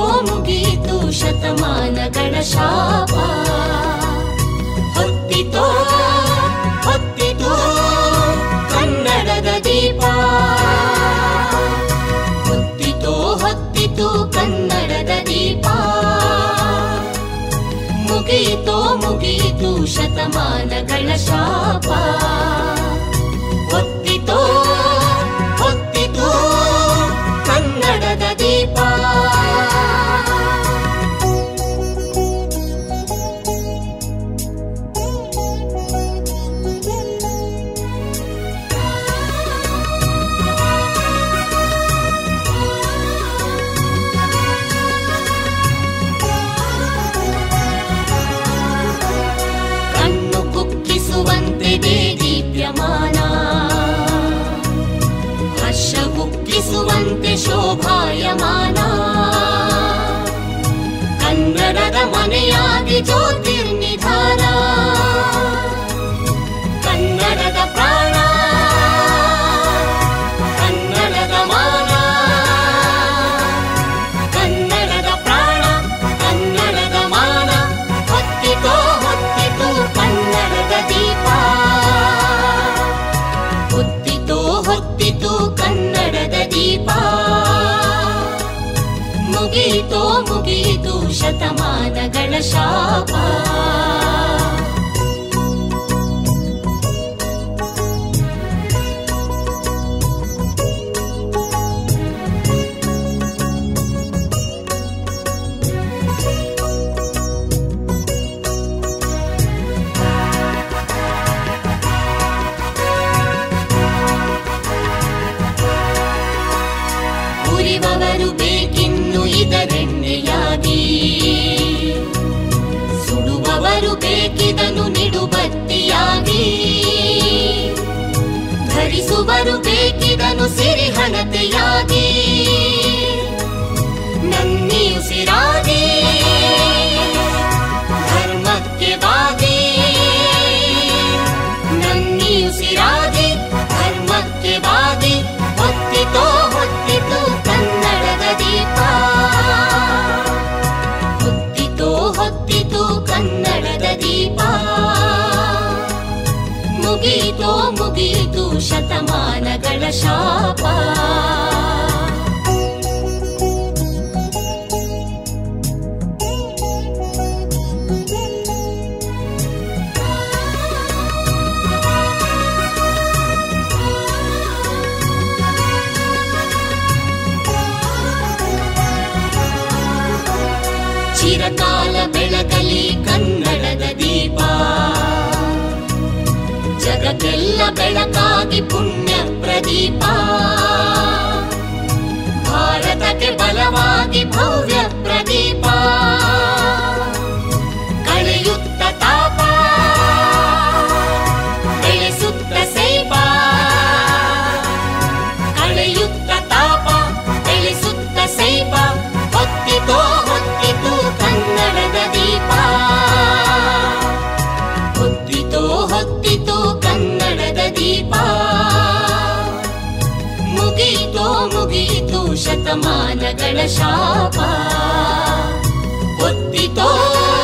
ಮುಗಿಯಿತು ಶತಮಾನಗಳ ಶಾಪ ಹೊತ್ತಿತೋ ಹೊತ್ತಿತು ಕನ್ನಡದ ದೀಪ ಹೊತ್ತಿತೋ ಹೊತ್ತಿತು ಕನ್ನಡದ ದೀಪ ಮುಗಿಯಿತೋ ಮುಗಿಯಿತು ಶತಮಾನಗಳ ಶಾಪ ಹೊತ್ತಿತೋ ಹೊತ್ತಿತು ಕನ್ನಡದ ದೀಪ ಕಣ್ಣು ಕುಕ್ಕಿಸುವಂತೆ ದೀಪ್ಯಮಾನ ಹರ್ಷ ಕುಕ್ಕಿಸುವಂತೆ ಶೋಭಾಯಮಾನ ಕನ್ನಡದ ಮನೆಯಾಗಿ ಜ್ಯೋತಿರ್ನಿಧಾನ ಕನ್ನಡದ ಪ್ರಾಣ ಕನ್ನಡದ ಮಾನ ಕನ್ನಡದ ಪ್ರಾಣ ಕನ್ನಡದ ಮಾನ ಹೊತ್ತಿತೋ ಹೊತ್ತಿತು ಕನ್ನಡದ ದೀಪ ಹೊತ್ತಿತೋ ಹೊತ್ತಿತು ಕನ್ನಡದ ದೀಪ ಮುಗಿಯಿತೋ ಮುಗಿಯಿತು ಶತಮಾನಗಳ ಶಾಪ ಉರಿವವರು ಬೇಕಿನ್ನು ಇದರೆಣ್ಣೆಯಾಗಿ ಸುಡುವವರು ಬೇಕಿದನು ನಿಡುಬತ್ತಿಯಾಗಿ ಧರಿಸುವರು ಬೇಕಿದನು ಸಿರಿಹಣತೆಯಾಗಿ ನನ್ನಿಯುಸಿರಾಗಿ ಧರ್ಮಕ್ಕೆ ಬಾಗಿ ನನ್ನಿಯುಸಿರಾಗಿ ಧರ್ಮಕ್ಕೆ ಬಾಗಿ ಹೊತ್ತಿತೋ ಹೊತ್ತಿತು ಕನ್ನಡದ ದೀಪ ಹೊತ್ತಿತೋ ಹೊತ್ತಿತು ಕನ್ನಡದ ದೀಪ ಮುಗಿಯಿತೋ ಮುಗಿಯಿತು ಶತಮಾನಗಳ ಶಾಪ ಚಿರಕಾಲ ಬೆಳಗಲಿ ಕನ್ನಡದ ದೀಪ ಜಗಕ್ಕೆಲ್ಲ ಬೆಳಕಾಗಿ ಪುಣ್ಯ ಪ್ರದೀಪ ಭಾರತಕ್ಕೆ ಬಲವಾಗಿ ಭವ್ಯ ಪ್ರದೀಪ ಕಳೆಯುತ್ತ ತಾಪ ಬೆಳೆಸುತ್ತ ಸೇಪ ಕಳೆಯುತ್ತ ತಾಪ ಬೆಳೆಸುತ್ತ ಸೇಪ ಹೊತ್ತಿತೋ ಹೊತ್ತಿತು ಕನ್ನಡದ ದೀಪ ಹೊತ್ತಿತೋ ಹೊತ್ತಿತು ಕನ್ನಡದ ದೀಪ ಮುಗಿಯಿತೋ ಮುಗಿಯಿತು ಶತಮಾನಗಳ ಶಾಪ ಹೊತ್ತಿತೋ